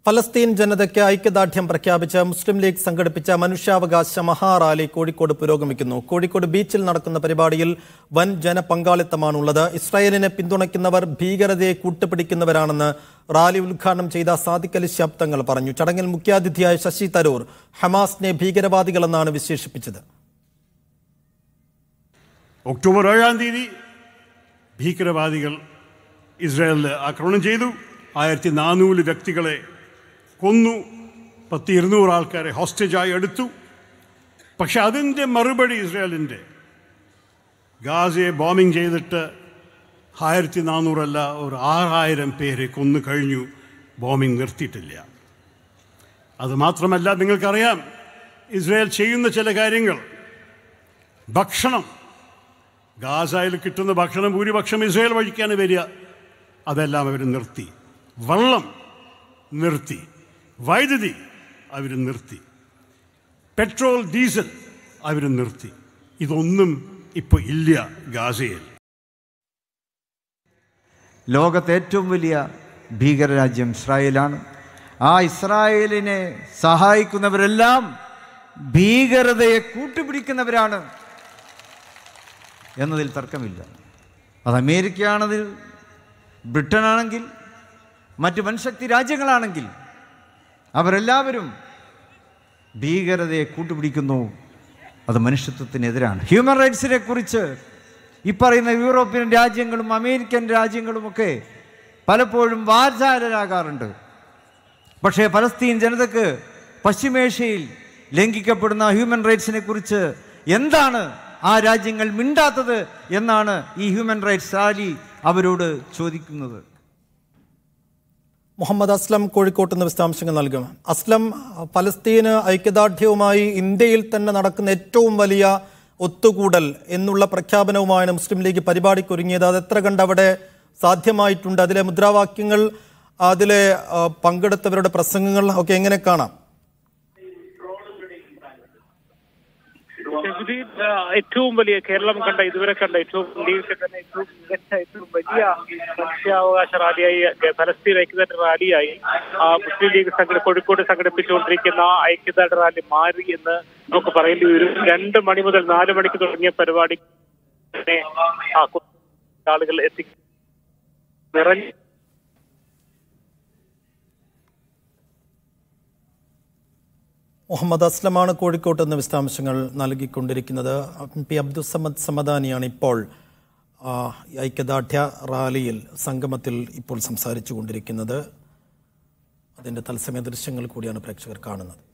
ഫലസ്തീൻ ജനതയ്ക്ക് ഐക്യദാർഢ്യം പ്രഖ്യാപിച്ച് മുസ്ലിം ലീഗ് സംഘടിപ്പിച്ച മനുഷ്യാവകാശ മഹാറാലി കോഴിക്കോട് പുരോഗമിക്കുന്നു കോഴിക്കോട് ബീച്ചിൽ നടക്കുന്ന പരിപാടിയിൽ വൻ ജനപങ്കാളിത്തമാണുള്ളത് ഇസ്രായേലിനെ പിന്തുണയ്ക്കുന്നവർ ഭീകരതയെ കൂട്ടുപിടിക്കുന്നവരാണെന്ന് റാലി ഉദ്ഘാടനം ചെയ്ത സാദിഖ് അലി ശബ്ദങ്ങൾ പറഞ്ഞു ചടങ്ങിൽ മുഖ്യാതിഥിയായ ശശി തരൂർ ഹമാസിനെ ഭീകരവാദികളെന്നാണ് വിശേഷിപ്പിച്ചത് ഒക്ടോബർ ഏഴാം തീയതി ഭീകരവാദികൾ ഇസ്രായേലിൽ ആക്രമണം ചെയ്തു ആയിരത്തി നാനൂറ് വ്യക്തികളെ കൊന്നു പത്ത് ഇരുന്നൂറ് ആൾക്കാരെ ഹോസ്റ്റേജായി എടുത്തു പക്ഷെ അതിൻ്റെ മറുപടി ഇസ്രായേലിൻ്റെ ഗാസയെ ബോംബിംഗ് ചെയ്തിട്ട് ആയിരത്തി നാനൂറല്ല ഒരു ആറായിരം പേരെ കൊന്നു കഴിഞ്ഞു ബോംബിംഗ് നിർത്തിയിട്ടില്ല അത് മാത്രമല്ല നിങ്ങൾക്കറിയാം ഇസ്രായേൽ ചെയ്യുന്ന ചില കാര്യങ്ങൾ ഭക്ഷണം ഗാസയിൽ കിട്ടുന്ന ഭക്ഷണം ഭൂരിപക്ഷം ഇസ്രായേൽ വഴിക്കാണ് വരിക അതെല്ലാം അവർ നിർത്തി വെള്ളം നിർത്തി വൈദ്യുതി അവർ നിർത്തി പെട്രോൾ ഡീസൽ അവർ നിർത്തി ഇതൊന്നും ഇപ്പോൾ ഇല്ല ഗാസയിൽ ലോകത്തെ ഏറ്റവും വലിയ ഭീകരരാജ്യം ഇസ്രായേലാണ് ആ ഇസ്രായേലിനെ സഹായിക്കുന്നവരെല്ലാം ഭീകരതയെ കൂട്ടുപിടിക്കുന്നവരാണ് എന്നതിൽ തർക്കമില്ല അത് അമേരിക്കയാണതിൽ ബ്രിട്ടനാണെങ്കിൽ മറ്റ് വൻശക്തി രാജ്യങ്ങളാണെങ്കിൽ അവരെല്ലാവരും ഭീകരതയെ കൂട്ടുപിടിക്കുന്നു അത് മനുഷ്യത്വത്തിനെതിരാണ് ഹ്യൂമൻ റൈറ്റ്സിനെ കുറിച്ച് ഈ പറയുന്ന യൂറോപ്യൻ രാജ്യങ്ങളും അമേരിക്കൻ രാജ്യങ്ങളുമൊക്കെ പലപ്പോഴും വാചാലരാകാറുണ്ട് പക്ഷേ പലസ്തീൻ ജനതക്ക് പശ്ചിമേഷ്യയിൽ ലംഘിക്കപ്പെടുന്ന ഹ്യൂമൻ റൈറ്റ്സിനെ കുറിച്ച് എന്താണ് ആ രാജ്യങ്ങൾ മിണ്ടാത്തത് എന്നാണ് ഈ ഹ്യൂമൻ റൈറ്റ്സ് റാലി അവരോട് ചോദിക്കുന്നത് മുഹമ്മദ് അസ്ലം കോഴിക്കോട്ട് നിന്ന് വിശദാംശങ്ങൾ നൽകും അസ്ലം ഫലസ്തീന് ഐക്യദാർഢ്യവുമായി ഇന്ത്യയിൽ തന്നെ നടക്കുന്ന ഏറ്റവും വലിയ ഒത്തുകൂടൽ എന്നുള്ള പ്രഖ്യാപനവുമാണ് മുസ്ലിം ലീഗ് പരിപാടിക്കൊരുങ്ങിയത് അത് എത്ര കണ്ട് അവിടെ സാധ്യമായിട്ടുണ്ട് അതിലെ മുദ്രാവാക്യങ്ങൾ അതിലെ ആ, പങ്കെടുത്തവരുടെ പ്രസംഗങ്ങൾ ഒക്കെ എങ്ങനെ കാണാം ജഗതി ആ, ഏറ്റവും വലിയ കേരളം കണ്ട ഇതുവരെ കണ്ട ഏറ്റവും ഇന്ത്യയിലെ തന്നെ ഏറ്റവും മികച്ച ഏറ്റവും വലിയ മനുഷ്യാവകാശ റാലിയായി ഗ- ഫലസ്തീൻ ഐക്യദാർഢ്യ റാലിയായി ആ, മുസ്ലിം ലീഗ് സംഘടന കോഴിക്കോട് സംഘടിപ്പിച്ചുകൊണ്ടിരിക്കുന്ന ഐക്യദാർഢ്യ റാലി മാറി എന്ന് നമുക്ക് പറയേണ്ടി വരും രണ്ട് മണി മുതൽ നാല് മണിക്ക് തുടങ്ങിയ പരിപാടി തന്നെ ആ, കു- ആളുകൾ എത്തി നിറഞ്ഞ മുഹമ്മദ് അസ്ലമാണ് കോഴിക്കോട്ട് നിന്ന് വിശദാംശങ്ങൾ നൽകിക്കൊണ്ടിരിക്കുന്നത് പി അബ്ദുസമദ് സമദാനിയാണ് ഇപ്പോൾ ആ, ഐക്യദാർഢ്യ റാലിയിൽ സംഗമത്തിൽ ഇപ്പോൾ സംസാരിച്ചു കൊണ്ടിരിക്കുന്നത് അതിൻ്റെ തത്സമയ ദൃശ്യങ്ങൾ കൂടിയാണ് പ്രേക്ഷകർ കാണുന്നത്